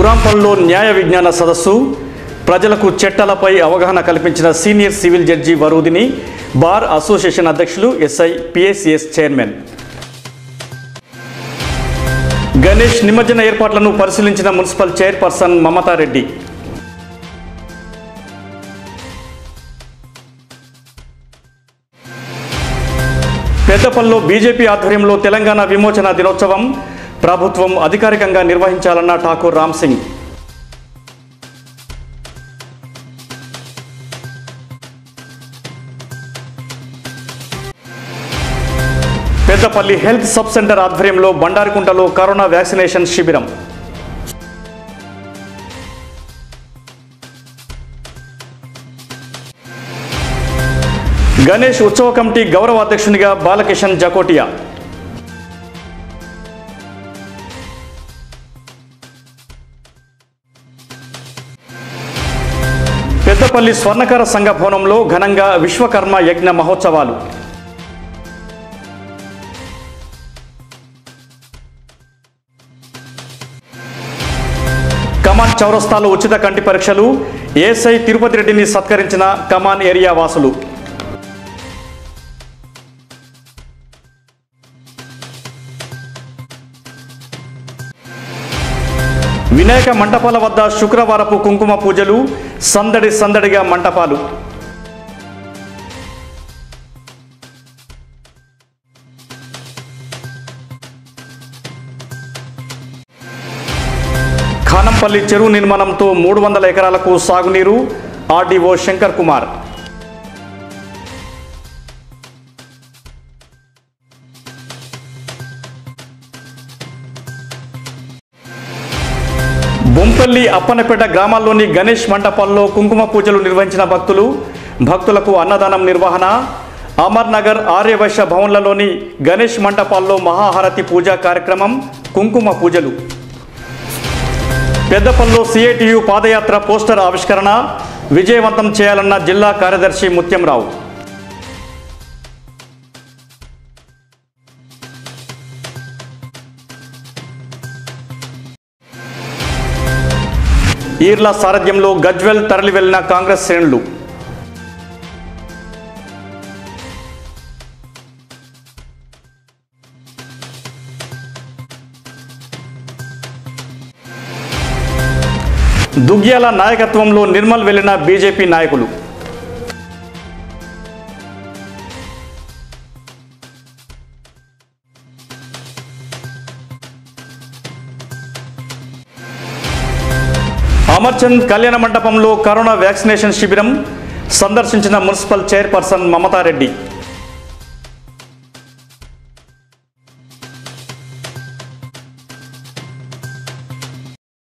గురాంపల్లో న్యాయ విజ్ఞాన సదస్సు ప్రజలకు చట్టాలపై అవగాహన కల్పించిన senior civil judge Varudhini bar association అధ్యక్షులు ఎస్ఐ పిఎస్సిఎస్ చైర్మన్ గణేష్ నిమజ్జన ఏర్పాట్లను పరిశీలించిన మున్సిపల్ చైర్పర్సన్ మమతారెడ్డి పెద్దపల్లిలో బీజేపీ ఆధ్వర్యంలో తెలంగాణ విమోచన దినోత్సవం ప్రభుత్వం అధికారికంగా నిర్వహించాలన్న Thakur Ram Singh Peddapalli health sub centre ఆధ్వర్యంలో బండారికుంటలో కరోనా వ్యాక్సినేషన్ శిబిరం గణేష్ ఉత్సవ కమిటీ గౌరవ అధ్యక్షునిగా బాలకిషన్ జకోటియా పెద్దపల్లి స్వర్ణకార సంఘ భవనంలో ఘనంగా విశ్వకర్మ యజ్ఞ మహోత్సవాలు కమాన్ చౌరస్తాలో ఉచిత కంటి పరీక్షలు ఏఎస్ఐ తిరుపతి రెడ్డిని సత్కరించిన కమాన్ ఏరియా వాసులు వినాయక మంటపాల వద్ద శుక్రవారపు కుంకుమ పూజలు సందడి సందడిగా మంటపాలు ఖానంపల్లి చెరువు నిర్మాణంతో మూడు వందల ఎకరాలకు సాగునీరు ఆర్డీఓ శంకర్ కుమార్ బొంపల్లి అప్పనపేట గ్రామాల్లోని గణేష్ మంటపాల్లో కుంకుమ పూజలు నిర్వహించిన భక్తులు భక్తులకు అన్నదానం నిర్వహణ అమర్నగర్ ఆర్యవైశ్య భవన్లలోని గణేష్ మంటపాల్లో మహాహారతి పూజా కార్యక్రమం కుంకుమ పూజలు పెద్దపల్లిలో సిఐటియు పాదయాత్ర పోస్టర్ ఆవిష్కరణ విజయవంతం చేయాలన్న జిల్లా కార్యదర్శి ముత్యంరావు ఈర్ల సారథ్యంలో గజ్వెల్ తరలి వెళ్లిన కాంగ్రెస్ శ్రేణులు దుగ్గ్యాల నాయకత్వంలో నిర్మల్ వెళ్లిన బీజేపీ నాయకులు అమర్చంద్ కళ్యాణ మండపంలో కరోనా వ్యాక్సినేషన్ శిబిరం సందర్శించిన మున్సిపల్ చైర్పర్సన్ మమతారెడ్డి